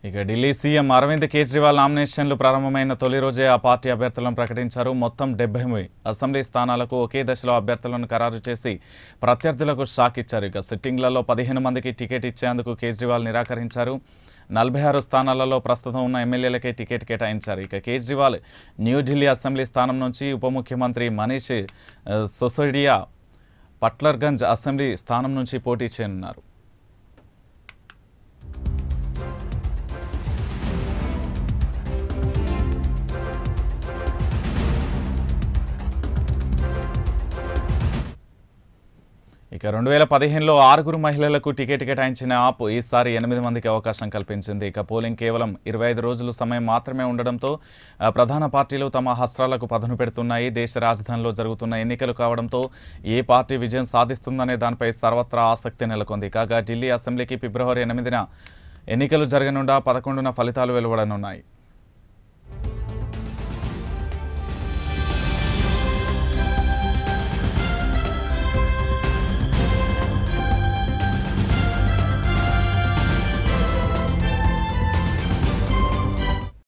ఇక ఢిల్లీ సీఎం అరవింద్ కేజ్రీవాల్ నామినేషన్లు ప్రారంభమైన తొలి రోజే ఆ పార్టీ అభ్యర్థులను ప్రకటించారు మొత్తం డెబ్బై అసెంబ్లీ స్థానాలకు ఒకే దశలో అభ్యర్థులను ఖరారు చేసి ప్రత్యర్థులకు షాక్ ఇచ్చారు ఇక సిట్టింగ్లలో పదిహేను మందికి టికెట్ ఇచ్చేందుకు కేజ్రీవాల్ నిరాకరించారు నలభై ఆరు స్థానాలలో ప్రస్తుతం ఉన్న ఎమ్మెల్యేలకే టికెట్ కేటాయించారు ఇక కేజ్రీవాల్ న్యూఢిల్లీ అసెంబ్లీ స్థానం నుంచి ఉప ముఖ్యమంత్రి మనీష్ ఆ, సొసైడియా పట్లర్గంజ్ అసెంబ్లీ స్థానం నుంచి పోటీ చేయనున్నారు ఇక రెండు వేల పదిహేనులో ఆరుగురు మహిళలకు టికెట్ కేటాయించిన ఆప్ ఈసారి ఎనిమిది మందికి అవకాశం కల్పించింది ఇక పోలింగ్ కేవలం ఇరవై ఐదు రోజులు సమయం మాత్రమే ఉండడంతో ఆ, ప్రధాన పార్టీలు తమ హస్త్రాలకు పదును పెడుతున్నాయి దేశ రాజధానిలో జరుగుతున్న ఎన్నికలు కావడంతో ఏ పార్టీ విజయం సాధిస్తుందనే దానిపై సర్వత్రా ఆసక్తి నెలకొంది కాగా ఢిల్లీ అసెంబ్లీకి ఫిబ్రవరి ఎనిమిదిన ఎన్నికలు జరగనుండా పదకొండున ఫలితాలు వెలువడనున్నాయి